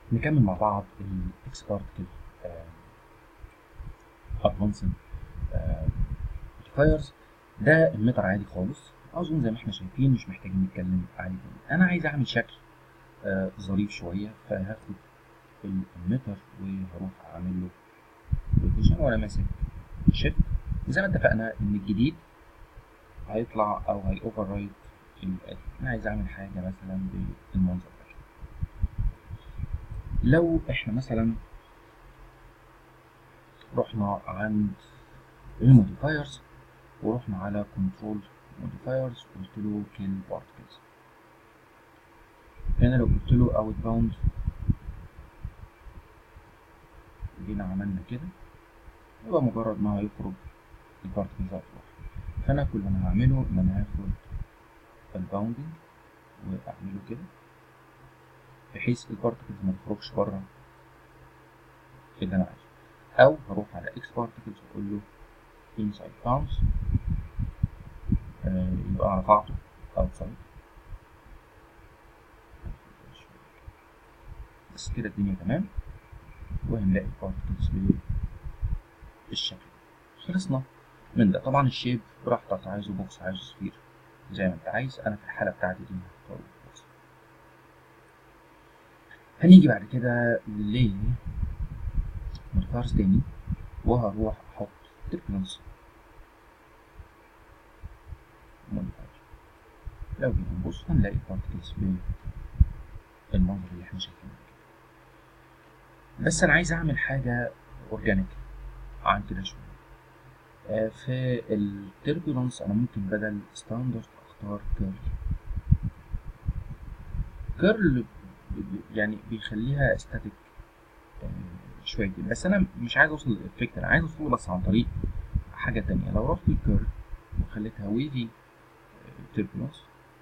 نكمل مع بعض الاكس بارتكل ادفانسد موديفايرز ده المتر عادي خالص اظن زي ما احنا شايفين مش محتاجين نتكلم عليه تاني انا عايز اعمل شكل آه ظريف شويه فهاخد المتر وهروح اعمل له لوكيشن وانا ماسك شيفت زي ما اتفقنا ان الجديد هيطلع او هي اوفر رايت القديم انا عايز اعمل حاجه مثلا بالمنظر ده لو احنا مثلا رحنا عند الموديفايرز ورحنا على كنترول موديفايرز قلت له كيل بارتكلز هنا لو قلت له اوت باوند جينا عملنا كده يبقى مجرد ما هيخرج البارتكلز هتروح فانا كل اللي انا هعمله ان انا هاخد الباوندنج واعمله كده بحيث البارتكلز ما تخرجش بره اللي انا عايزه او هروح على اكس بارتكلز واقول له inside bounds آه يبقى انا رفعته outside بس كده الدنيا تمام وهنلاقي البارتكلز بالشكل خلصنا من ده طبعا الشيب براحتك عايزه بوكس عايزه سفير زي ما انت عايز انا في الحاله بتاعتي دي هختار بوكس هنيجي بعد كده ل موديفايرز تاني وهروح احط تربلنس موديفاير لو جينا نبص هنلاقي البارتكلز بالمنظر اللي احنا شايفينه بس انا عايز اعمل حاجه اورجانيك عن كده شويه في التربولانس انا ممكن بدل ستاندرد اختار كيرل كيرل يعني بيخليها استاتيك شويتين بس انا مش عايز اوصل للافكت انا عايز اوصل بس عن طريق حاجه تانية لو رحت الكيرل وخليتها ويفي تربولانس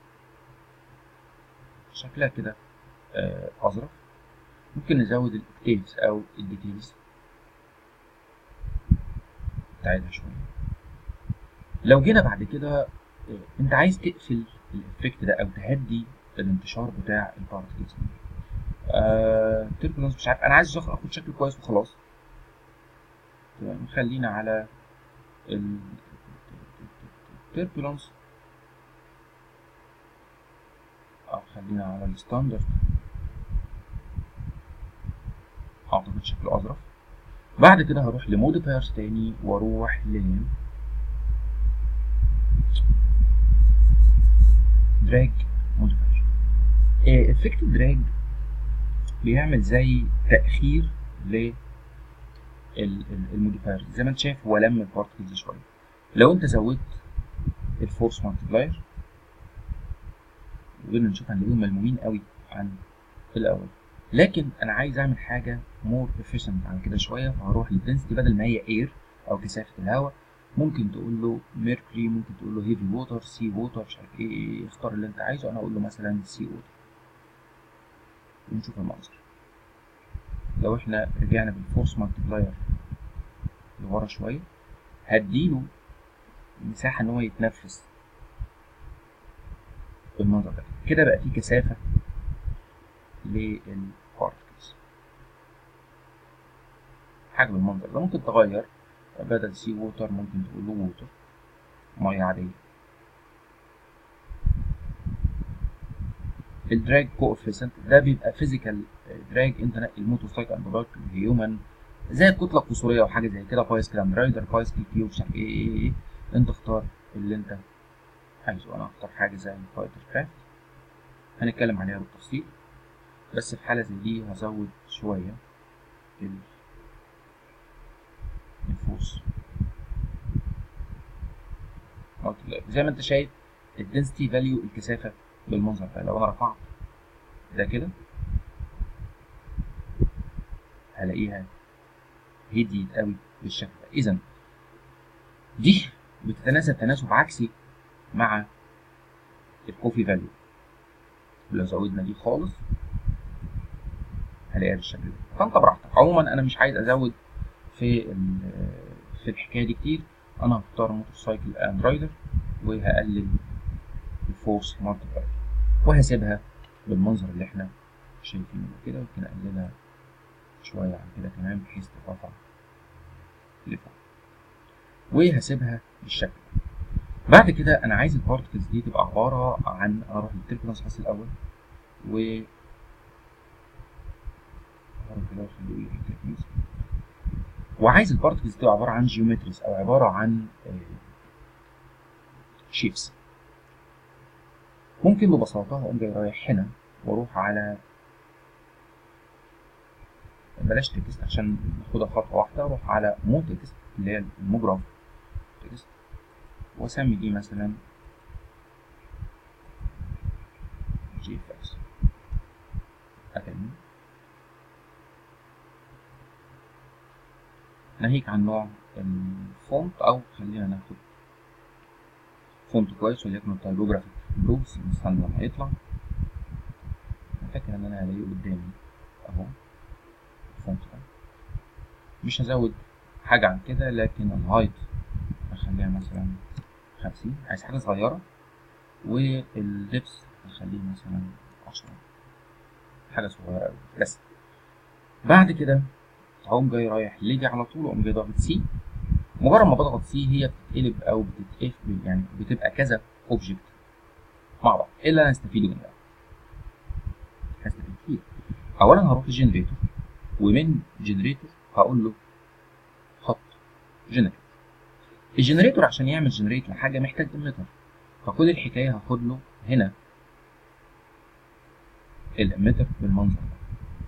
شكلها كده اظرف ممكن نزود الاكتيفز او الديتيلز بتاعتها شويه لو جينا بعد كده انت عايز تقفل الافكت ده او تهدي الانتشار بتاع البارتكلز آه تربولانس مش عارف انا عايز اخد شكل كويس وخلاص تمام خلينا على التربولانس او خلينا على الستاندرد اعتقد شكله اظرف بعد كده هروح لموديفايرز تاني واروح ل دراج موديفاير افكت دراج بيعمل زي تأخير ل الموديفاير زي ما انت شايف هو لم البارتكلز شويه لو انت زودت الفورس مالتيبلاير وقدرنا نشوف هنلاقيهم ملمومين قوي عن الاول لكن انا عايز اعمل حاجه مور efficient عن كده شويه فهروح للدنسيتي بدل ما هي اير او كثافه الهواء ممكن تقول له ميركوري ممكن تقول له هيفي ووتر سي ووتر مش عارف ايه اختار اللي انت عايزه انا اقول له مثلا سي ووتر ونشوف المنظر لو احنا رجعنا بالفورس مالتيبلاير لورا شويه هديله مساحه ان هو يتنفس بالمنظر ده كده بقى في كثافه للبارتكلز حاجه بالمنظر ده ممكن تغير بدل سي ووتر ممكن تقول له ووتر ميه عاديه الدراج كوفيسنت ده بيبقى فيزيكال دراج انت نقي الموتور سايكل اند بايك هيومن زي الكتله القصوريه او حاجه زي كده بايسكل اند رايدر بايسكل كيو مش عارف ايه ايه ايه انت اختار اللي انت عايزه انا اختار حاجه زي الفايتر كرافت هنتكلم عليها بالتفصيل بس في حاله زي دي هزود شويه النفوس زي ما انت شايف الدنسيتي فاليو الكثافه بالمنظر ده لو انا رفعت ده كده هلاقيها هديت قوي بالشكل ده اذا دي بتتناسب تناسب عكسي مع الكوفي فاليو لو زودنا دي خالص هلاقيها بالشكل ده فانت براحتك عموما انا مش عايز ازود في في الحكايه دي كتير انا هختار موتور سايكل اند رايدر وهقلل الفورس مالتيبلاير وهسيبها بالمنظر اللي احنا شايفين كده ممكن اقللها شوية عن كده كمان بحيث ترفع لفوق وهسيبها بالشكل ده بعد كده انا عايز البارتكلز دي تبقى عبارة عن اروح للتربلنس بس الاول و أروح كده وأخليه turbulence. وعايز البارتكلز تبقى عبارة عن جيومتريز او عبارة عن شيبس ممكن ببساطة اقوم جاي رايح هنا واروح على بلاش تكست عشان ناخدها خطوة واحدة اروح على مو تكست اللي هي المجرف تكست واسمي دي مثلا جي اف اكس اكاديمي ناهيك عن نوع الفونت او خلينا ناخد فونت كويس وليكن التايبوجرافيك بروس نستنى لما يطلع انا فاكر ان انا هلاقيه قدامي اهو الفونت ده مش هزود حاجة عن كده لكن الهايت هخليها مثلا خمسين عايز حاجة صغيرة واللبس هخليه مثلا عشرة حاجة صغيرة أوي بس بعد كده هقوم جاي رايح ليجي على طول واقوم جاي ضاغط سي مجرد ما بضغط سي هي بتتقلب او بتتقفل يعني بتبقى كذا اوبجكت مع بعض ايه اللي انا هستفيده من ده هستفيد كتير اولا هروح للجنريتور ومن جنريتور هقول له حط جنريتور الجنريتور عشان يعمل جنريت لحاجه محتاج اميتر فكل الحكايه هاخد له هنا الاميتر بالمنظر ده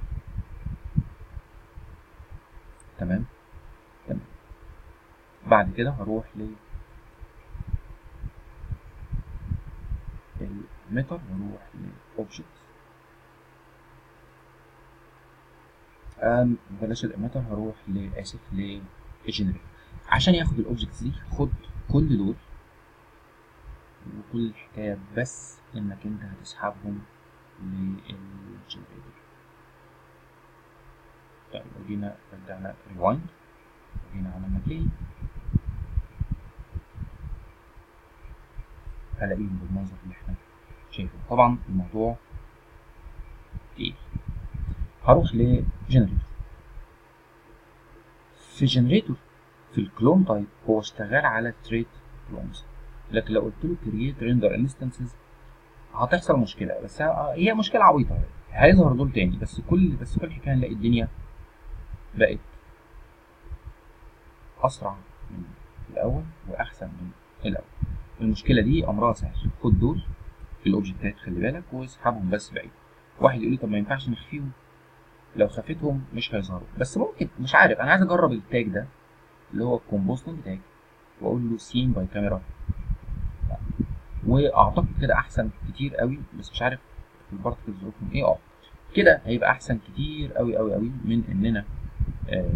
تمام تمام بعد كده هروح ل الميتر واروح لاوبجكتس بلاش الاميتر هروح لاسف للجنريتور عشان ياخد الاوبجكتس دي خد كل دول وكل الحكايه بس انك انت هتسحبهم للجنريتور طيب لو جينا رجعنا ريوايند وجينا عملنا بلاي هلاقيهم بالمنظر اللي احنا شايفه طبعا الموضوع تقيل هروح لجنريتور في جنريتور في الكلون تايب هو اشتغل على تريت كلونز لكن لو قلت له كرييت ريندر انستنسز هتحصل مشكله بس هي مشكله عبيطه هيظهر دول تاني بس كل بس كل الحكايه نلاقي الدنيا بقت اسرع من الاول واحسن من الاول المشكله دي امرها سهل خد دول في الاوبجكتات خلي بالك واسحبهم بس بعيد واحد يقول لي طب ما ينفعش نخفيهم لو خفيتهم مش هيظهروا بس ممكن مش عارف انا عايز اجرب التاج ده اللي هو الكومبوستنج تاج واقول له سين باي كاميرا واعتقد كده احسن كتير قوي بس مش عارف البارتكلز ظروفهم ايه اه كده هيبقى احسن كتير قوي قوي قوي من اننا آه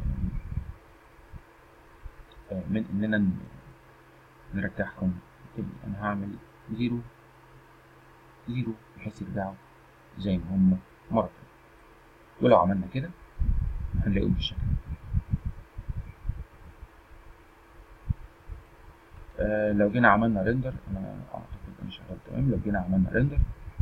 آه من اننا نرجعهم تاني انا هعمل زيرو زيرو بحيث يرجعوا زي ما هم مرة تانية ولو عملنا كده هنلاقيهم بالشكل آه لو جينا عملنا ريندر انا اعتقد انا شغال تمام لو جينا عملنا ريندر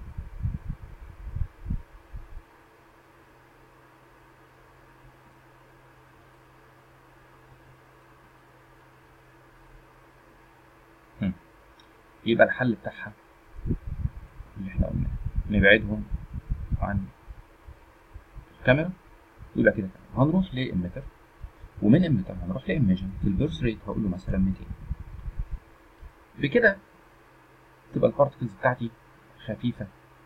يبقى الحل بتاعها اللي احنا قلناه نبعدهم عن الكاميرا يبقى كده تمام هنروح لإميتر ومن إميتر هنروح لإيميجن في البيرث ريت هقول له مثلا 200 بكده تبقى البارتكلز بتاعتي خفيفة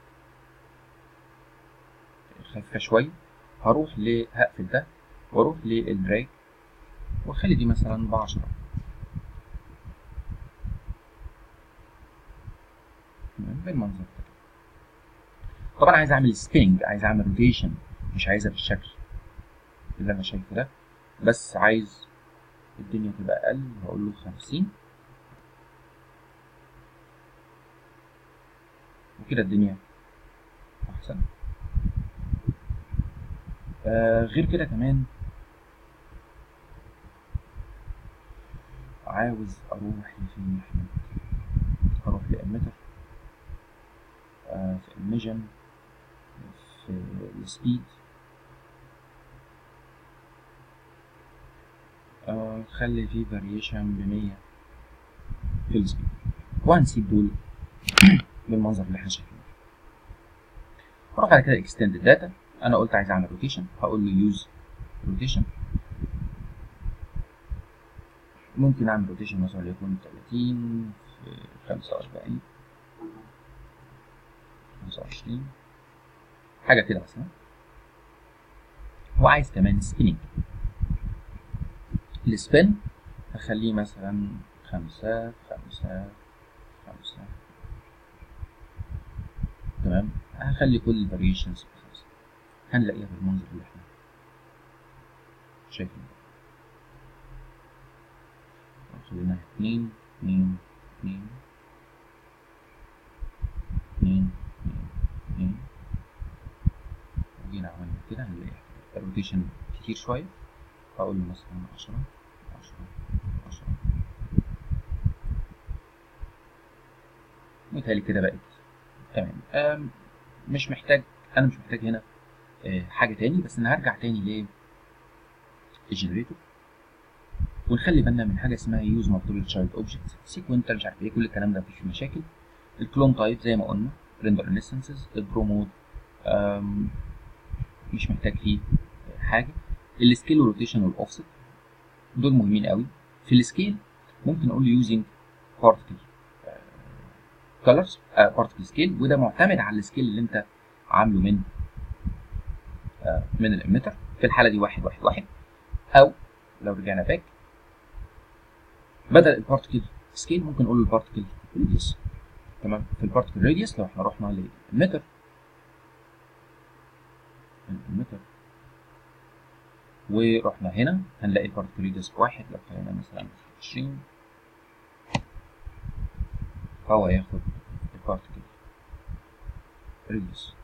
خفيفة شوية هروح ل هقفل ده واروح للدراج واخلي دي مثلا بعشرة بالمنظر ده طبعا عايز اعمل سبيننج عايز اعمل روتيشن مش عايزها بالشكل اللي انا شايفه ده بس عايز الدنيا تبقى اقل هقول له خمسين وكده الدنيا احسن آه غير كده كمان عاوز اروح لفين يا احمد هروح لاميتر آه في الميجن في السبيد آه خلي فيه فاريشن بمية في السبيد وهنسيب دول بالمنظر اللي احنا شايفينه اروح بعد كده اكستند داتا انا قلت عايز اعمل روتيشن هقول له يوز روتيشن ممكن اعمل روتيشن مثلا وليكن 30 في 45 25 حاجة كده مثلا وعايز كمان سبيننج السبين هخليه مثلا خمسة خمسة خمسة تمام هخلي كل الفاريشنز بخمسة هنلاقيها بالمنظر اللي احنا شايفينه خلينا اتنين اتنين اتنين اتنين اتنين اتنين وجينا عملنا كده هنلاقي الروتيشن كتير شوية هقول له مثلا عشرة عشرة عشرة متهيألي كده بقت تمام مش محتاج أنا مش محتاج هنا حاجة تاني بس أنا هرجع تاني للجنريتور ونخلي بالنا من حاجه اسمها يوز مالتيبل تشايلد اوبجكت سيكوينتال مش عارف ايه كل الكلام ده مفيش فيه مشاكل الكلون تايب زي ما قلنا ريندر انستنسز البرو مود مش محتاج فيه حاجه السكيل والروتيشن والاوفست دول مهمين قوي في السكيل ممكن اقول يوزنج بارتكل كولرز بارتكل سكيل وده معتمد على السكيل اللي انت عامله من آه من الاميتر في الحاله دي واحد واحد واحد او لو رجعنا باك بدل البارتكل سكيل ممكن نقول البارتكل راديوس تمام في البارتكل راديوس لو احنا رحنا للمتر المتر ورحنا هنا هنلاقي البارتكل راديوس بواحد لو خلينا مثلا 20 فهو ياخد البارتكل راديوس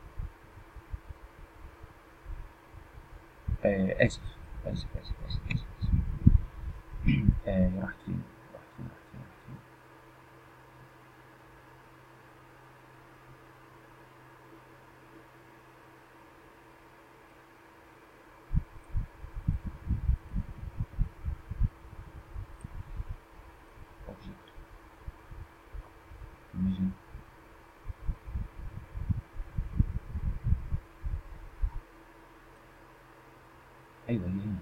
آه اسف اسف اسف اسف اسف, آسف. آه راحت فين راحت فين راحت فين راحت فين object imagine ايوه هي هنا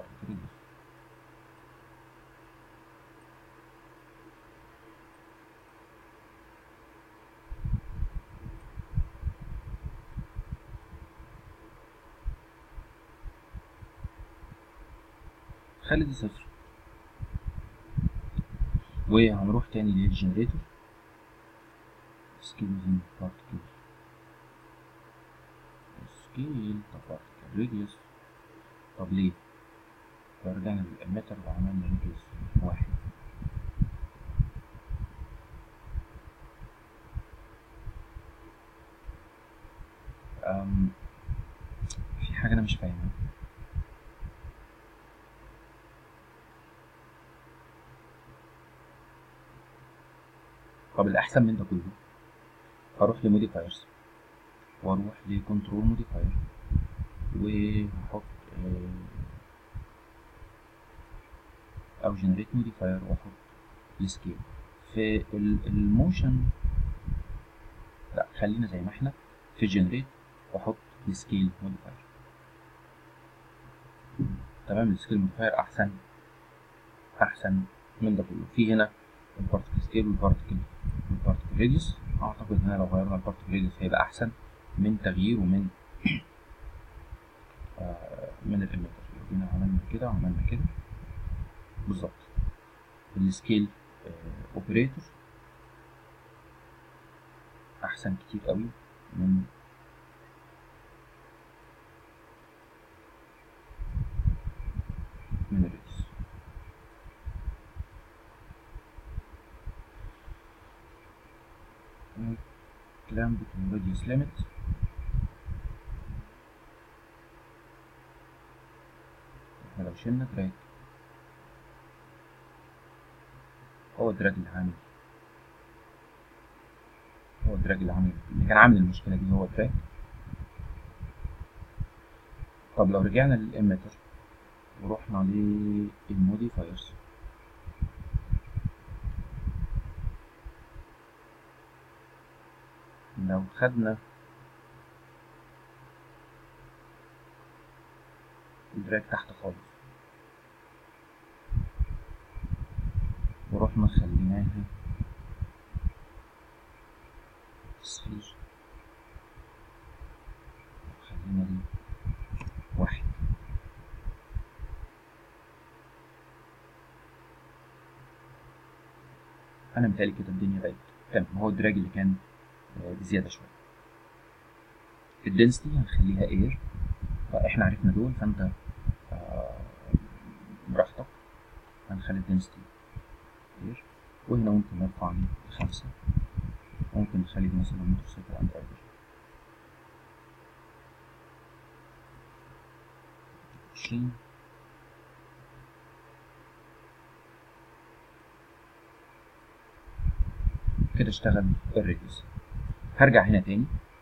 خلي دي صفر وهنروح تاني للجنريتور سكيل وزن بارتكل سكيل بارتكل راديوس طب ليه؟ فرجعنا للامتر وعملنا راديوس واحد أم في حاجة أنا مش فاهمها طب الأحسن من ده كله هروح لموديفايرز وأروح لكنترول موديفاير وهحط أو جنريت موديفاير وأحط السكيل في الموشن لا خلينا زي ما احنا في جنريت وأحط السكيل موديفاير تمام السكيل موديفاير أحسن أحسن من ده كله في هنا البارتكل سكيل والبارتكل والبارتكل راديوس اعتقد ان لو غيرنا البارتكل راديوس هيبقى احسن من تغييره من آه من الاميتر لو جينا عملنا كده وعملنا كده بالظبط السكيل آه اوبريتور احسن كتير قوي من من الراديوس كلام بتكون راديوس ليميت احنا لو شلنا دراج هو الدراج اللي عامل هو الدراج اللي عامل اللي كان عامل المشكلة دي هو الدراج طب لو رجعنا للإميتر ورحنا للموديفايرز لو خدنا الدراج تحت خالص ورحنا خليناها سفير خلينا دي واحد انا متهيألي كده الدنيا بقت تمام هو الدراج اللي كان آه، بزياده شويه الدنسيتي هنخليها اير فاحنا عرفنا دول فانت آه، براحتك هنخلي الدنسيتي اير وهنا ممكن نرفع دي لخمسة ممكن نخلي دي مثلا موتوسيكل اند رايدر عشرين كده اشتغل الريديوس هرجع هنا تاني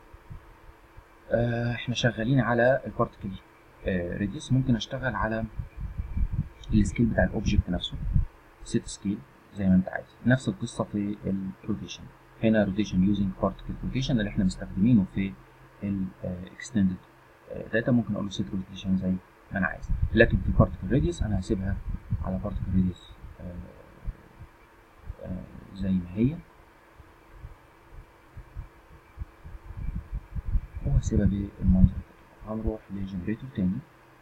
آه احنا شغالين على البارتكل آه ريديوس ممكن اشتغل على السكيل بتاع الاوبجكت نفسه سيت سكيل زي ما انت عايز نفس القصه في الروتيشن هنا روتيشن يوزنج بارتكل روتيشن اللي احنا مستخدمينه في الاكستندد داتا ممكن اقول له سيت روتيشن زي ما انا عايز لكن في البارتكل ريديوس انا هسيبها على بارتكل ريديوس زي ما هي وهسيبها بالمنظر ده هنروح لجنريتور تاني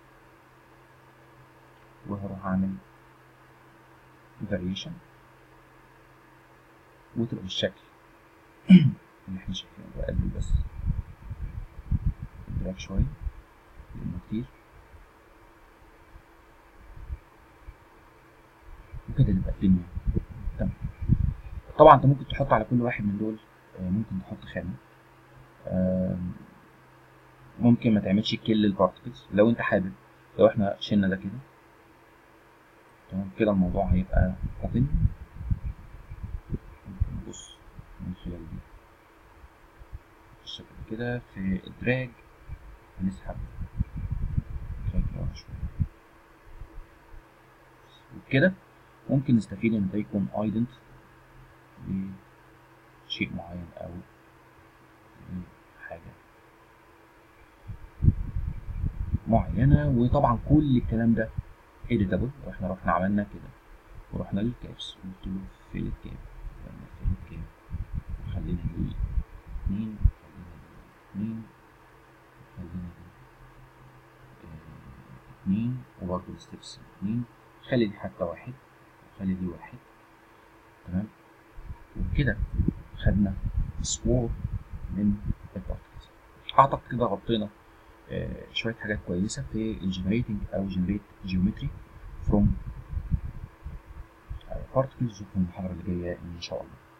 وهروح اعمل variation وتبقى بالشكل اللي احنا شايفينه بقلل بس الدراج شوية لأنه كتير وكده تبقى الدنيا تمام طبعا انت ممكن تحط على كل واحد من دول آه، ممكن تحط خانة آم، ممكن ما تعملش كل البارتكلز لو انت حابب لو احنا شلنا ده كده تمام كده الموضوع هيبقى اوبن ممكن نبص من خلال دي بالشكل كده في الدراج هنسحب دراج ورا شوية وبكده ممكن نستفيد ان ده يكون ايدنت لشيء معين او لحاجة معينة وطبعا كل الكلام ده editable واحنا رحنا عملنا كده ورحنا للكابس قلت له فين الكاب عملنا فين الكاب خلينا دي اتنين خلينا دي اتنين خلينا دي آه، اتنين وبرضه الستبس اتنين خلي دي حتى واحد خلي دي واحد تمام وكده خدنا سوور من البارتكلز اعتقد كده غطينا آه، شويه حاجات كويسه في الجنريتنج او جنريت جيومتري فروم بارتكلز وفي المحاضره اللي جايه ان شاء الله